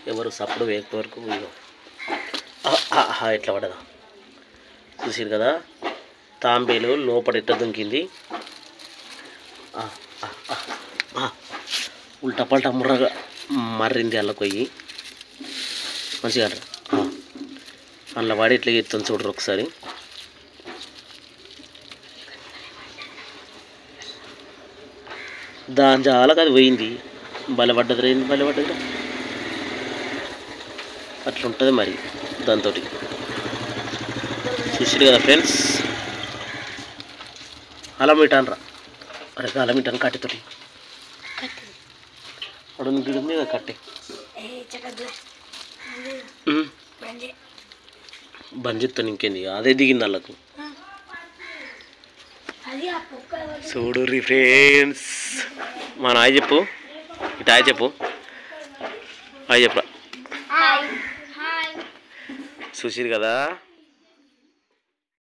ఎవరు సప్పుడు వేయక వరకు ఇగో ఆ, ఆ, ఆ, ఎట్లా పడదా చూసారు కదా తాంబేలు లోపల ఎట్ట దుంకింది ఆ, ఆ, ఆ, ఆ. ఉల్టా పల్టా ముర్రగా మర్రింది అల్ల కొయ్యి మంచిగా అంటారు అందులో వాడి ఇట్లా ఎత్తాను చూడరు ఒకసారి దాని జాలకు అది పోయింది బలపడ్డది రేంది బలపడ్డది అట్లా ఉంటుంది మరి దాంతో చూసారు కదా ఫ్రెండ్స్ అలమిటాన్ రా అరే అలమిటాన్ కట్టెతోటి అడు గిడి మీద కట్టే ఉమ్. బంద్ చెప్తాను ఇంకేంది అదే దిగింది వాళ్ళకు అది ఆ పొక్క చూడు రీ ఫ్రెండ్స్ మన ఆయ చెప్పు ఇటు ఆయ చెప్పు ఆయ చెప్పరా హాయ్ హాయ్ చూసిరు కదా